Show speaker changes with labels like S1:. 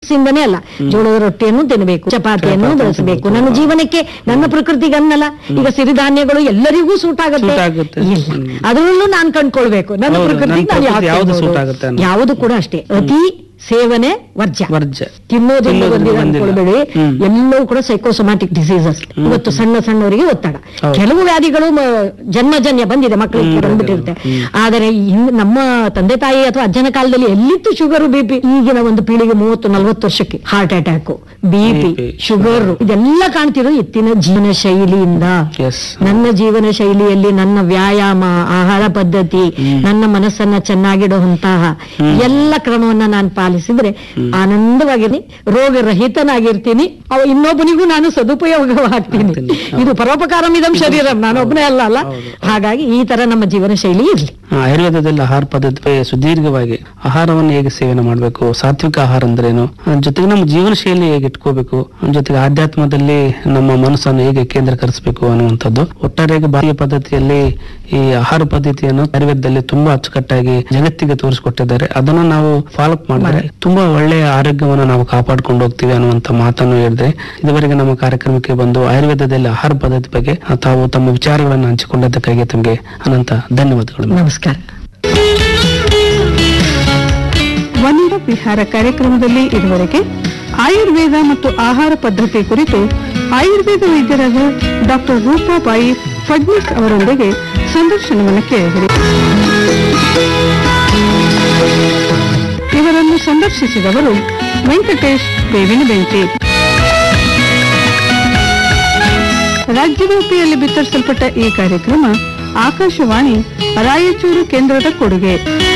S1: ಇಂದನೇ ಅಲ್ಲ ಜೋಳದ ರೊಟ್ಟಿಯನ್ನು ತಿನ್ನಬೇಕು ಚಪಾತಿಯನ್ನು ಬಳಸಬೇಕು ನನ್ನ ಜೀವನಕ್ಕೆ ನನ್ನ ಪ್ರಕೃತಿಗೆ ಅನ್ನಲ್ಲ ಈಗ ಸಿರಿಧಾನ್ಯಗಳು ಎಲ್ಲರಿಗೂ ಸೂಟ್ ಆಗುತ್ತೆ
S2: Suit ಆಗುತ್ತೆ.
S1: ಇಲ್ಲ ಅದರಲ್ಲೂ ನಾನ್ ಕಂಡ್ಕೊಳ್ಬೇಕು ನನ್ನ
S2: ಹೌದು,
S1: ಪ್ರಕೃತಿ
S2: ನನ್ನ
S1: ನಾನು
S2: ಪ್ರಕೃತಿ
S1: ಯಾವ್ದು
S2: ಯಾವ್ದು
S1: ತಿನ್ಬೋದು?
S2: suit ಆಗುತ್ತೆ ಅನ್ನೋದು.
S1: ಯಾವುದು ಕೂಡ ಅಷ್ಟೇ ಅತಿ ಸೇವನೆ ವರ್ಜ್ಯ
S2: ವರ್ಜ್ಯ
S1: ತಿನ್ನೋದ್ರಿಂದ
S2: ತಿನ್ನೋದ್ರಿಂದ
S1: ಬಂದಿದೆ
S2: ಬಂದಿಲ್ಲ.
S1: ಅನ್ಕೊಳ್ಬೇಡಿ
S2: ಹ್ಮ್.
S1: ಎಲ್ಲವೂ ಕೂಡ ಸೈಕೋಸೊಮ್ಯಾಟಿಕ್ ಡಿಸೀಸಸ್ ಇವತ್ತು ಸಣ್ಣ ಸಣ್ಣವರಿಗೆ ಒತ್ತಡ
S2: ಹೌದು.
S1: ಕೆಲವು ವ್ಯಾಧಿಗಳು ಮ- ಜನ್ಮಜನ್ಯ ಬಂದಿದೆ ಮಕ್ಕಳಿಗೆ
S2: ಹ್ಮ್.
S1: ಬಂದ್ಬಿಟ್ಟಿರುತ್ತೆ
S2: ಹ್ಮ್.
S1: ಆದರೆ ಇನ್- ನಮ್ಮ ತಂದೆ ತಾಯಿ ಅಥವಾ ಅಜ್ಜನ ಕಾಲದಲ್ಲಿ ಎಲ್ಲಿತ್ತು ಶುಗರ್ ಬಿಪಿ ಈಗಿನ ಒಂದು ಪೀಳಿಗೆ ಮೂವತ್ತು ನಲವತ್ತು ವರ್ಷಕ್ಕೆ heart attack BP
S2: BP,
S1: sugar ಇದೆಲ್ಲ ಕಾಣ್ತಿರೋದು ಎತ್ತಿನ ಜೀವನ ಶೈಲಿಯಿಂದ
S2: ಎಸ್
S1: ನನ್ನ ಜೀವನ ಶೈಲಿಯಲ್ಲಿ ನನ್ನ ವ್ಯಾಯಾಮ ಆಹಾರ ಪದ್ಧತಿ ನನ್ನ ಮನಸ್ಸನ್ನ ಚೆನ್ನಾಗಿಡುವಂತಹ ಎಲ್ಲ ಕ್ರಮವನ್ನ ನಾನು ಪಾಲಿಸಿದ್ರೆ ಆನಂದವಾಗಿರ್ತೀನಿ ರೋಗರಹಿತನಾಗಿರ್ತೀನಿ ಅವ ಇನ್ನೊಬ್ಬನಿಗೂ ನಾನು ಸದುಪಯೋಗವಾಗ್ತೀನಿ
S2: ಆಗ್ತೀನಿ.
S1: ಇದು ಪರೋಪಕಾರಮಿದಂ ಶರೀರಂ ನಾನೊಬ್ಬನೇ ಅಲ್ಲ ಅಲ್ಲ ಹಾಗಾಗಿ ಈ ತರ ನಮ್ಮ ಜೀವನ ಶೈಲಿ ಇರ್ಲಿ
S2: ಆಯುರ್ವೇದದಲ್ಲಿ ಆಹಾರ ಪದ್ಧತಿ ಸುದೀರ್ಘವಾಗಿ ಆಹಾರವನ್ನು ಹೇಗೆ ಸೇವನೆ ಮಾಡಬೇಕು ಸಾತ್ವಿಕ ಆಹಾರ ಅಂದ್ರೇನು ಅದ್ರ ಜೊತೆಗೆ ನಮ್ಮ ಜೀವನ ಶೈಲಿ ಹೇಗೆ ಇಟ್ಕೋಬೇಕು ಅದ್ರ ಜೊತೆಗೆ ಆಧ್ಯಾತ್ಮದಲ್ಲಿ ನಮ್ಮ ಮನಸ್ಸನ್ನು ಹೇಗೆ ಕೇಂದ್ರೀಕರಿಸಬೇಕು ಅನ್ನುವಂಥದ್ದು ಒಟ್ಟಾರೆಯಾಗಿ ಭಾರತೀಯ ಪದ್ಧತಿಯಲ್ಲಿ ಈ ಆಹಾರ ಪದ್ಧತಿಯನ್ನು ಆಯುರ್ವೇದದಲ್ಲಿ ತುಂಬಾ ಅಚ್ಚುಕಟ್ಟಾಗಿ ಜಗತ್ತಿಗೆ ತೋರಿಸಿಕೊಟ್ಟಿದ್ದಾರೆ ಅದನ್ನು ನಾವು ಫಾಲೋ ಮಾಡಿದ್ರೆ ತುಂಬಾ ಒಳ್ಳೆಯ ಆರೋಗ್ಯವನ್ನು ನಾವು ಕಾಪಾಡ್ಕೊಂಡು ಹೋಗ್ತೀವಿ ಅನ್ನುವಂತ ಮಾತನ್ನು ಹೇಳಿದ್ರೆ ಇದುವರೆಗೆ ನಮ್ಮ ಕಾರ್ಯಕ್ರಮಕ್ಕೆ ಬಂದು ಆಯುರ್ವೇದದಲ್ಲಿ ಆಹಾರ ಪದ್ಧತಿ ಬಗ್ಗೆ ತಾವು ತಮ್ಮ ವಿಚಾರಗಳನ್ನು ಹಂಚಿಕೊಂಡದ್ದಕ್ಕಾಗಿ ತಮಗೆ ಅನಂತ ಧನ್ಯವಾದಗಳು
S1: ನಮಸ್ಕಾರ
S3: ವನಿರ ವಿಹಾರ ಕಾರ್ಯಕ್ರಮದಲ್ಲಿ ಇದುವರೆಗೆ ಆಯುರ್ವೇದ ಮತ್ತು ಆಹಾರ ಪದ್ಧತಿ ಕುರಿತು ಆಯುರ್ವೇದ ವೈದ್ಯರಾದ ಡಾಕ್ಟರ್ ರೂಪಾಬಾಯಿ ಫಡ್ನಿಸ್ ಅವರೊಂದಿಗೆ ಸಂದರ್ಶನವನ್ನು ಕೇಳಿದಿರಿ ಇವರನ್ನು ಸಂದರ್ಶಿಸಿದವರು ವೆಂಕಟೇಶ್ ಬೇವಿನ ಬೆಂಕಿ ರಾಜ್ಯವ್ಯಾಪಿಯಲ್ಲಿ ಬಿತ್ತರಿಸಲ್ಪಟ್ಟ ಈ ಕಾರ್ಯಕ್ರಮ ಆಕಾಶವಾಣಿ ರಾಯಚೂರು ಕೇಂದ್ರದ ಕೊಡುಗೆ